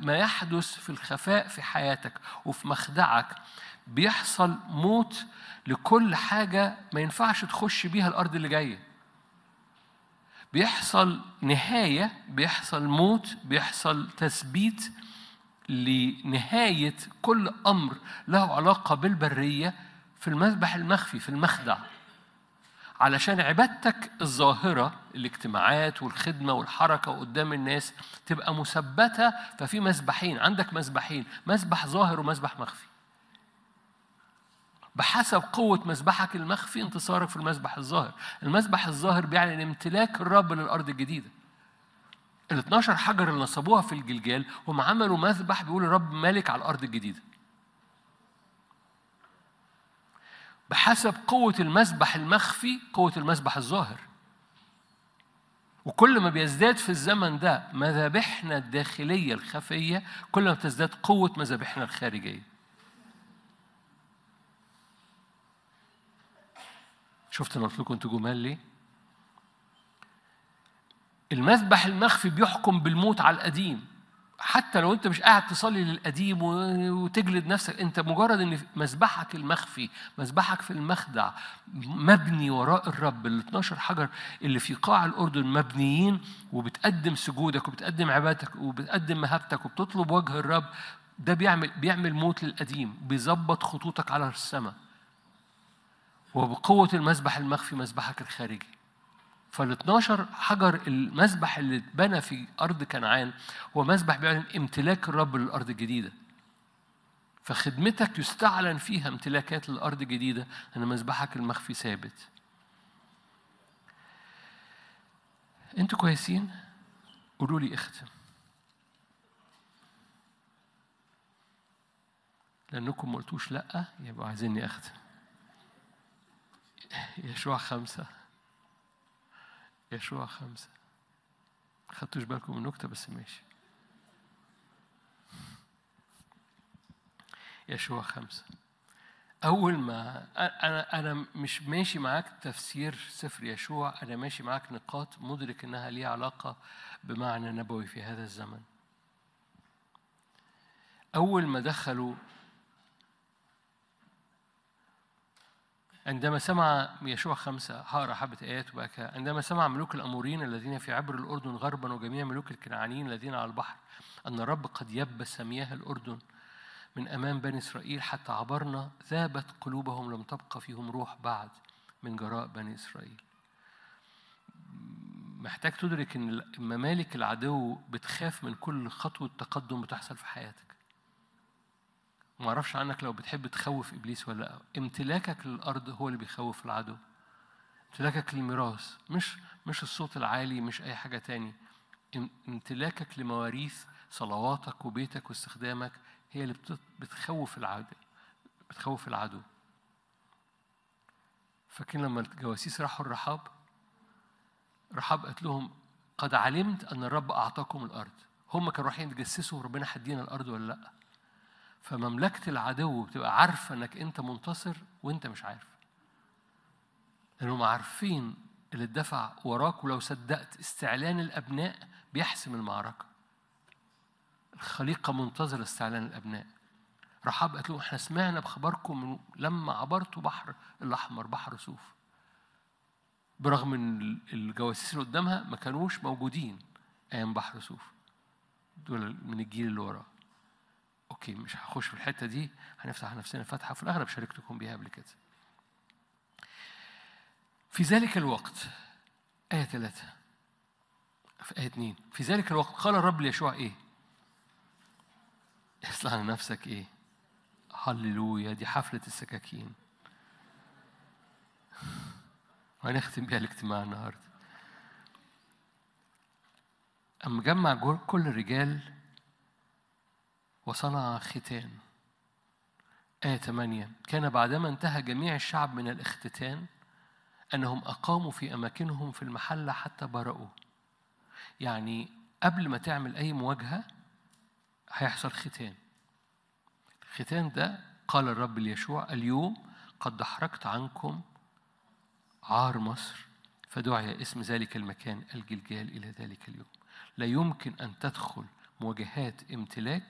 ما يحدث في الخفاء في حياتك وفي مخدعك بيحصل موت لكل حاجة ما ينفعش تخش بيها الأرض اللي جاية بيحصل نهاية بيحصل موت بيحصل تثبيت لنهاية كل أمر له علاقة بالبرية في المذبح المخفي في المخدع علشان عبادتك الظاهرة الاجتماعات والخدمة والحركة قدام الناس تبقى مثبتة ففي مسبحين عندك مسبحين مسبح ظاهر ومسبح مخفي بحسب قوة مسبحك المخفي انتصارك في المسبح الظاهر المسبح الظاهر بيعلن امتلاك الرب للأرض الجديدة ال 12 حجر اللي نصبوها في الجلجال هم عملوا مذبح بيقول الرب مالك على الأرض الجديدة بحسب قوة المسبح المخفي قوة المسبح الظاهر وكل ما بيزداد في الزمن ده مذابحنا الداخلية الخفية كل ما بتزداد قوة مذابحنا الخارجية شفت انا قلت لكم انتوا جمال ليه؟ المذبح المخفي بيحكم بالموت على القديم حتى لو انت مش قاعد تصلي للقديم وتجلد نفسك انت مجرد ان مذبحك المخفي مذبحك في المخدع مبني وراء الرب ال 12 حجر اللي في قاع الاردن مبنيين وبتقدم سجودك وبتقدم عبادتك وبتقدم مهابتك وبتطلب وجه الرب ده بيعمل بيعمل موت للقديم بيظبط خطوطك على السماء وبقوة المذبح المخفي مذبحك الخارجي فال 12 حجر المذبح اللي اتبنى في ارض كنعان هو مذبح بيعلن امتلاك الرب للارض الجديده. فخدمتك يستعلن فيها امتلاكات للارض الجديده ان مذبحك المخفي ثابت. انتوا كويسين؟ قولوا لي اختم. لانكم ما قلتوش لا يبقوا عايزيني اختم. يشوع خمسه يشوع خمسة خدتوش بالكم من النكتة بس ماشي يشوع خمسة أول ما أنا أنا مش ماشي معاك تفسير سفر يشوع أنا ماشي معاك نقاط مدرك إنها ليها علاقة بمعنى نبوي في هذا الزمن أول ما دخلوا عندما سمع يشوع خمسة هقرا حبة آيات وبقى عندما سمع ملوك الأمورين الذين في عبر الأردن غربا وجميع ملوك الكنعانيين الذين على البحر أن الرب قد يبس مياه الأردن من أمام بني إسرائيل حتى عبرنا ذابت قلوبهم لم تبقى فيهم روح بعد من جراء بني إسرائيل محتاج تدرك ان ممالك العدو بتخاف من كل خطوه تقدم بتحصل في حياتك ما اعرفش عنك لو بتحب تخوف ابليس ولا لا امتلاكك للارض هو اللي بيخوف العدو امتلاكك للميراث مش مش الصوت العالي مش اي حاجه تاني امتلاكك لمواريث صلواتك وبيتك واستخدامك هي اللي بتخوف العدو بتخوف العدو فاكرين لما الجواسيس راحوا الرحاب رحاب قالت لهم قد علمت ان الرب اعطاكم الارض هم كانوا رايحين يتجسسوا ربنا هدينا الارض ولا لا فمملكه العدو بتبقى عارفه انك انت منتصر وانت مش عارف لانهم عارفين اللي اتدفع وراك ولو صدقت استعلان الابناء بيحسم المعركه الخليقه منتظره استعلان الابناء رحاب قالت لهم احنا سمعنا بخبركم لما عبرتوا بحر الاحمر بحر صوف برغم ان الجواسيس اللي قدامها ما كانوش موجودين ايام بحر صوف دول من الجيل اللي وراه اوكي مش هخش في الحته دي هنفتح نفسنا فتحه في الاغلب شاركتكم بيها قبل كده في ذلك الوقت آية ثلاثة في آية اثنين في ذلك الوقت قال الرب ليشوع إيه؟ اصلح لنفسك إيه؟ هللويا دي حفلة السكاكين وهنختم بيها الاجتماع النهارده أما جمع كل الرجال وصنع ختان آية 8 كان بعدما انتهى جميع الشعب من الاختتان أنهم أقاموا في أماكنهم في المحلة حتى برأوا يعني قبل ما تعمل أي مواجهة هيحصل ختان الختان ده قال الرب ليشوع اليوم قد دحرجت عنكم عار مصر فدعي اسم ذلك المكان الجلجال إلى ذلك اليوم لا يمكن أن تدخل مواجهات امتلاك